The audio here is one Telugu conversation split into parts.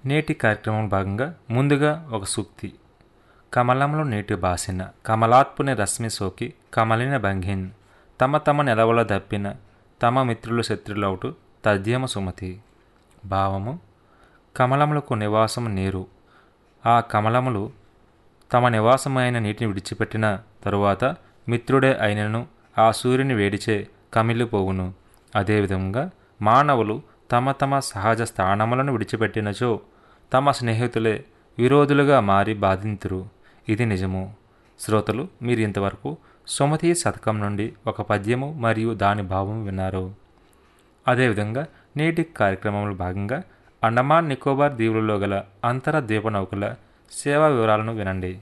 నేటి కార్యక్రమం భాగంగా ముందుగా ఒక సూక్తి కమలంలో నీటి బాసిన కమలాత్పుని రశ్మి సోకి కమలిన భంగిన్ తమ తమ నెలవల దప్పిన తమ మిత్రులు శత్రులవుటు తథ్యమ సుమతి భావము కమలములకు నివాసము నీరు ఆ కమలములు తమ నివాసమైన నీటిని విడిచిపెట్టిన తరువాత మిత్రుడే అయినను ఆ సూర్యుని వేడిచే కమిలిపోవును అదేవిధంగా మానవులు తమ తమ సహజ స్థానములను విడిచిపెట్టినచో తమ స్నేహితులే విరోధులుగా మారి బాధింతురు ఇది నిజము శ్రోతలు మీరు ఇంతవరకు సుమతి శతకం నుండి ఒక పద్యము మరియు దాని భావం విన్నారు అదేవిధంగా నేటి కార్యక్రమంలో భాగంగా అండమాన్ నికోబార్ దీవులలో గల అంతర ద్వీప నౌకల సేవా వివరాలను వినండి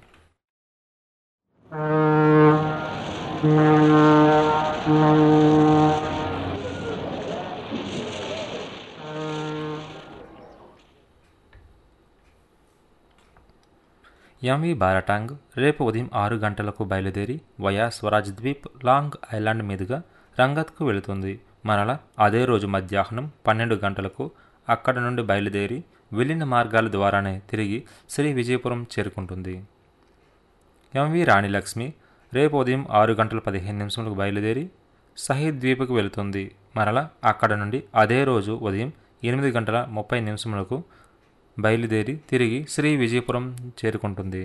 ఎంవి బారటాంగ్ రేపు ఉదయం ఆరు గంటలకు బయలుదేరి via Swaraj Dweep Long Island మీదుగా రంగత్కు వెళుతుంది మరలా అదే రోజు మధ్యాహ్నం పన్నెండు గంటలకు అక్కడ నుండి బయలుదేరి వెళ్ళిన మార్గాల ద్వారానే తిరిగి శ్రీ విజయపురం చేరుకుంటుంది ఎంవి రాణిలక్ష్మి రేపు ఉదయం ఆరు గంటల పదిహేను నిమిషములకు బయలుదేరి సహీద్ ద్వీప్కు వెళుతుంది మరలా అక్కడ నుండి అదే రోజు ఉదయం ఎనిమిది గంటల ముప్పై నిమిషములకు బయలుదేరి తిరిగి శ్రీ విజయపురం చేరుకుంటుంది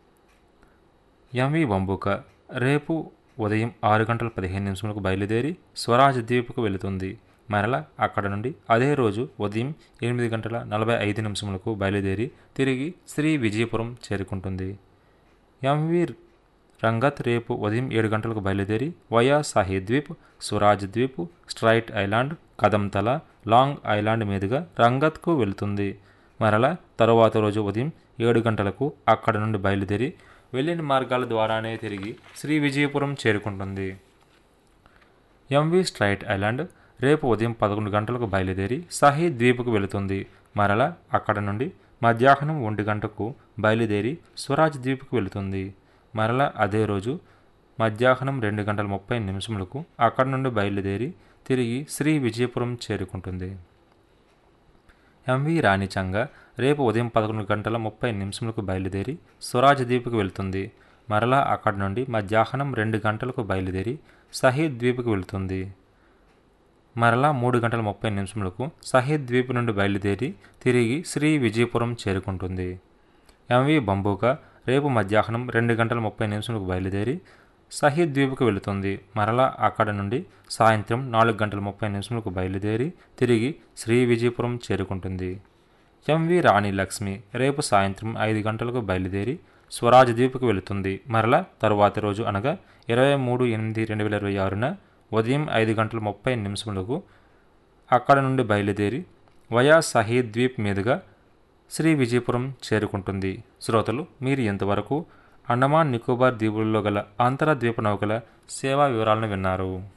ఎంవి బంబుక రేపు ఉదయం ఆరు గంటల పదిహేను నిమిషములకు బయలుదేరి స్వరాజ్ ద్వీప్కు వెళుతుంది మరలా అక్కడ నుండి అదే రోజు ఉదయం ఎనిమిది గంటల నలభై ఐదు నిమిషములకు బయలుదేరి తిరిగి శ్రీ విజయపురం చేరుకుంటుంది ఎంవి రంగత్ రేపు ఉదయం ఏడు గంటలకు బయలుదేరి via Shaheed Dweep Swaraj Dweep Strait Island Kadamtala Long Island మీదుగా రంగత్కు వెళుతుంది మరలా తరువాత రోజు ఉదయం ఏడు గంటలకు అక్కడ నుండి బయలుదేరి వెళ్ళిన మార్గాల ద్వారానే తిరిగి శ్రీ విజయపురం చేరుకుంటుంది ఎంవి స్ట్రైట్ ఐలాండ్ రేపు ఉదయం పదకొండు గంటలకు బయలుదేరి సహీ ద్వీప్కు వెళుతుంది మరలా అక్కడ నుండి మధ్యాహ్నం ఒంటి గంటకు బయలుదేరి స్వరాజ్ ద్వీప్కు వెళుతుంది మరలా అదే రోజు మధ్యాహ్నం రెండు గంటల ముప్పై నిమిషములకు అక్కడ నుండి బయలుదేరి తిరిగి శ్రీ విజయపురం చేరుకుంటుంది ఎంవి రాణిచంగ రేపు ఉదయం పదకొండు గంటల ముప్పై నిమిషములకు బయలుదేరి స్వరాజ్ ద్వీప్కు వెళుతుంది మరలా అక్కడ నుండి మధ్యాహ్నం రెండు గంటలకు బయలుదేరి సహీద్ ద్వీప్కు వెళుతుంది మరలా మూడు గంటల ముప్పై నిమిషములకు సహీద్ ద్వీప్ నుండి బయలుదేరి తిరిగి శ్రీ విజయపురం చేరుకుంటుంది ఎంవి బంబూక రేపు మధ్యాహ్నం రెండు గంటల ముప్పై నిమిషములకు బయలుదేరి సహీద్ ద్వీప్కు వెళుతుంది మరలా అక్కడ నుండి సాయంత్రం నాలుగు గంటల ముప్పై నిమిషములకు బయలుదేరి తిరిగి శ్రీ విజయపురం చేరుకుంటుంది ఎంవి రాణి లక్ష్మి రేపు సాయంత్రం ఐదు గంటలకు బయలుదేరి స్వరాజ్ ద్వీప్కు వెళుతుంది మరలా తరువాతి రోజు అనగా ఇరవై మూడు ఎనిమిది రెండు వేల ఇరవై ఆరున ఉదయం ఐదు గంటల ముప్పై నిమిషములకు అక్కడ నుండి బయలుదేరి వయా సహీద్ ద్వీప్ మీదుగా శ్రీ విజయపురం చేరుకుంటుంది శ్రోతలు మీరు ఇంతవరకు అండమాన్ నికోబార్ దీవుల్లో గల అంతర ద్వీప నౌకల సేవా వివరాలను విన్నారు